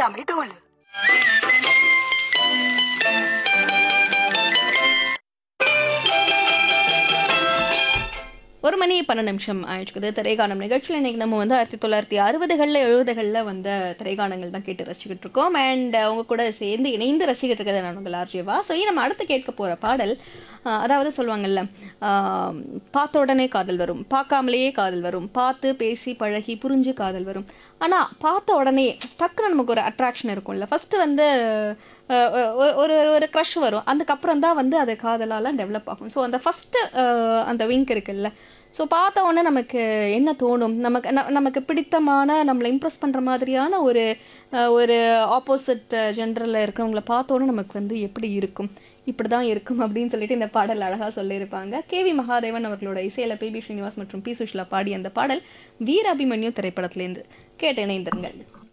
எல்லாமே தோல் ஒரு மணி பன்னெண்டு நிமிஷம் ஆயிடுச்சுக்குது திரைக்கானம் நிகழ்ச்சியில் இன்னைக்கு நம்ம வந்து ஆயிரத்தி தொள்ளாயிரத்தி அறுபதுகளில் எழுபதுகளில் வந்த திரைக்கானங்கள் தான் கேட்டு ரசிச்சுக்கிட்டு இருக்கோம் அண்ட் அவங்க கூட சேர்ந்து இணைந்து ரசிக்கிட்டு இருக்கிறது நான் உங்கள் ஆர்ஜிவா ஸோ நம்ம அடுத்து கேட்க போகிற பாடல் ஆஹ், அதாவது சொல்லுவாங்கல்ல ஆஹ், பார்த்த உடனே காதல் வரும் பார்க்காமலேயே காதல் வரும் பார்த்து பேசி பழகி புரிஞ்சு காதல் வரும் ஆனால் பார்த்த உடனே டக்குன்னு நமக்கு ஒரு அட்ராக்ஷன் இருக்கும்ல ஃபஸ்ட்டு வந்து அஹ், ஒரு ஒரு ஒரு க்ரஷ் வரும் அதுக்கப்புறம் தான் வந்து அது காதலால் டெவலப் ஆகும் ஸோ அந்த ஃபஸ்ட்டு அந்த விங்க் இருக்குல்ல ஸோ பார்த்த உடனே நமக்கு என்ன தோணும் நமக்கு ந- நமக்கு பிடித்தமான நம்மளை இம்ப்ரெஸ் பண்ணுற மாதிரியான ஒரு அஹ், ஒரு ஆப்போசிட் ஜென்டரில் இருக்கிறவங்கள பார்த்த உடனே நமக்கு வந்து எப்படி இருக்கும் இப்படி தான் இருக்கும் அப்படின்னு சொல்லிட்டு இந்த பாடல் அழகாக சொல்லியிருப்பாங்க கேவி மகாதேவன் அவர்களோட இசையில பிபி ஸ்ரீனிவாஸ் மற்றும் பி சுஷ்லா பாடிய அந்த பாடல் வீர அபிமன்யு திரைப்படத்திலேருந்து கேட்டு இணைந்திருங்கள்